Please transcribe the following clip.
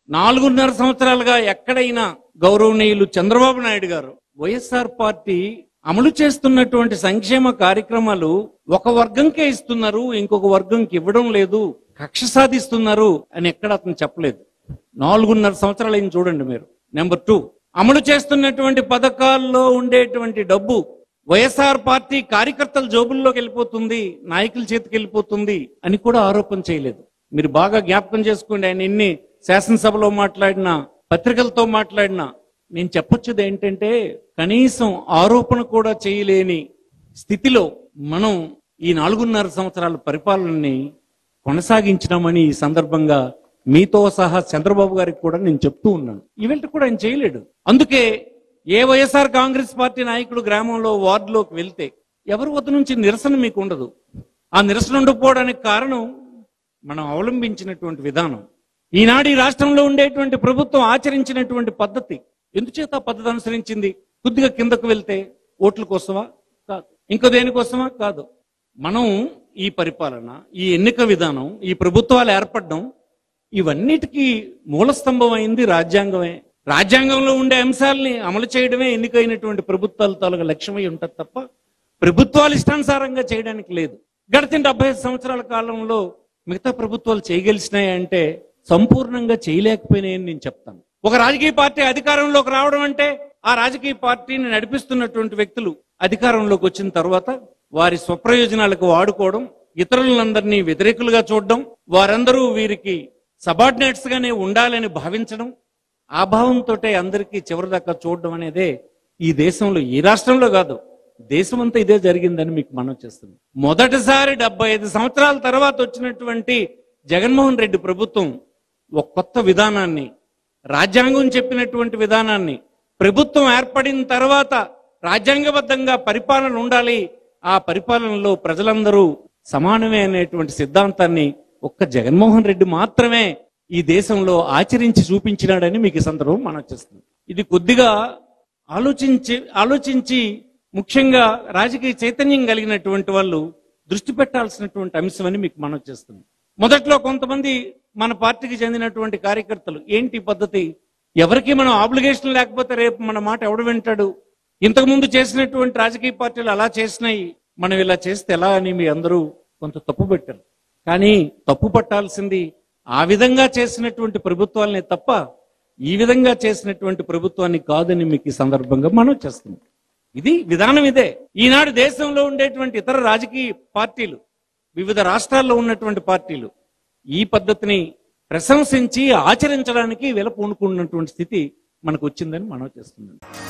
నాలుగున్నర సంవత్సరాలుగా ఎక్కడైనా గౌరవనీయులు చంద్రబాబు నాయుడు గారు వైఎస్ఆర్ పార్టీ అమలు చేస్తున్నటువంటి సంక్షేమ కార్యక్రమాలు ఒక వర్గంకే ఇస్తున్నారు ఇంకొక వర్గంకి ఇవ్వడం లేదు కక్ష సాధిస్తున్నారు అని ఎక్కడ అతను చెప్పలేదు నాలుగున్నర సంవత్సరాలు అయింది చూడండి మీరు నెంబర్ టూ అమలు చేస్తున్నటువంటి పథకాల్లో ఉండేటువంటి డబ్బు వైఎస్ఆర్ పార్టీ కార్యకర్తల జోబుల్లోకి వెళ్ళిపోతుంది నాయకుల చేతికి వెళ్ళిపోతుంది అని కూడా ఆరోపణ చేయలేదు మీరు బాగా జ్ఞాపకం చేసుకోండి ఆయన ఎన్ని శాసనసభలో మాట్లాడినా పత్రికలతో మాట్లాడినా నేను చెప్పొచ్చేది ఏంటంటే కనీసం ఆరోపణ కూడా చేయలేని స్థితిలో మనం ఈ నాలుగున్నర సంవత్సరాల పరిపాలనని కొనసాగించినామని ఈ సందర్భంగా మీతో సహా చంద్రబాబు గారికి కూడా నేను చెప్తూ ఉన్నాను ఈవెంట్ కూడా ఆయన చేయలేడు అందుకే ఏ వైఎస్ఆర్ కాంగ్రెస్ పార్టీ నాయకుడు గ్రామంలో వార్డులోకి వెళ్తే ఎవరి వద్ద నుంచి నిరసన మీకు ఉండదు ఆ నిరసన ఉండకపోవడానికి కారణం మనం అవలంబించినటువంటి విధానం ఈనాడు ఈ రాష్ట్రంలో ఉండేటువంటి ప్రభుత్వం ఆచరించినటువంటి పద్ధతి ఎందుచేత ఆ పద్ధతి అనుసరించింది కొద్దిగా కిందకు వెళ్తే ఓట్ల కోసమా కాదు ఇంకో దేనికోసమా కాదు మనం ఈ పరిపాలన ఈ ఎన్నిక విధానం ఈ ప్రభుత్వాలు ఏర్పడడం ఇవన్నిటికీ మూలస్తంభం అయింది రాజ్యాంగమే రాజ్యాంగంలో ఉండే అంశాలని అమలు చేయడమే ఎన్నికైనటువంటి ప్రభుత్వాల తాలూకా లక్ష్యమై ఉంటుంది తప్ప ప్రభుత్వాలు ఇష్టానుసారంగా చేయడానికి లేదు గడిచిన డెబ్బై ఐదు సంవత్సరాల కాలంలో మిగతా ప్రభుత్వాలు చేయగలిసినాయి అంటే సంపూర్ణంగా చేయలేకపోయినాయని నేను చెప్తాను ఒక రాజకీయ పార్టీ అధికారంలోకి రావడం అంటే ఆ రాజకీయ పార్టీని నడిపిస్తున్నటువంటి వ్యక్తులు అధికారంలోకి వచ్చిన తర్వాత వారి స్వప్రయోజనాలకు వాడుకోవడం ఇతరులందరినీ వ్యతిరేకులుగా చూడడం వారందరూ వీరికి సబార్డినేట్స్ గానే ఉండాలని భావించడం ఆ భావంతో అందరికీ చివరిదాకా చూడడం అనేదే ఈ దేశంలో ఈ రాష్ట్రంలో కాదు దేశమంతా ఇదే జరిగిందని మీకు మనం చేస్తుంది మొదటిసారి డెబ్బై ఐదు సంవత్సరాల తర్వాత వచ్చినటువంటి జగన్మోహన్ రెడ్డి ప్రభుత్వం ఒక కొత్త విధానాన్ని రాజ్యాంగం చెప్పినటువంటి విధానాన్ని ప్రభుత్వం ఏర్పడిన తర్వాత రాజ్యాంగబద్ధంగా పరిపాలన ఉండాలి ఆ పరిపాలనలో ప్రజలందరూ సమానమే అనేటువంటి సిద్ధాంతాన్ని ఒక్క జగన్మోహన్ రెడ్డి మాత్రమే ఈ దేశంలో ఆచరించి చూపించినాడని మీకు ఈ సందర్భం మనం చేస్తుంది ఇది కొద్దిగా ఆలోచించి ఆలోచించి ముఖ్యంగా రాజకీయ చైతన్యం కలిగినటువంటి వాళ్ళు దృష్టి పెట్టాల్సినటువంటి అంశం అని మీకు మనం చేస్తుంది మొదట్లో కొంతమంది మన పార్టీకి చెందినటువంటి కార్యకర్తలు ఏంటి ఈ పద్ధతి ఎవరికి మనం ఆబ్లిగేషన్ లేకపోతే రేపు మన మాట ఎవడు వింటాడు ఇంతకుముందు చేసినటువంటి రాజకీయ పార్టీలు అలా చేసినాయి మనం ఇలా చేస్తే ఎలా అని మీ అందరూ కొంత తప్పు పెట్టారు కానీ తప్పు పట్టాల్సింది ఆ విధంగా చేసినటువంటి ప్రభుత్వాలనే తప్ప ఈ విధంగా చేసినటువంటి ప్రభుత్వాన్ని కాదని మీకు ఈ సందర్భంగా మనం చేస్తుంది ఇది విధానం ఇదే ఈనాడు దేశంలో ఉండేటువంటి ఇతర రాజకీయ పార్టీలు వివిధ రాష్ట్రాల్లో ఉన్నటువంటి పార్టీలు ఈ పద్ధతిని ప్రశంసించి ఆచరించడానికి వెల పూనుకున్నటువంటి స్థితి మనకు వచ్చిందని మనం చేస్తున్నాం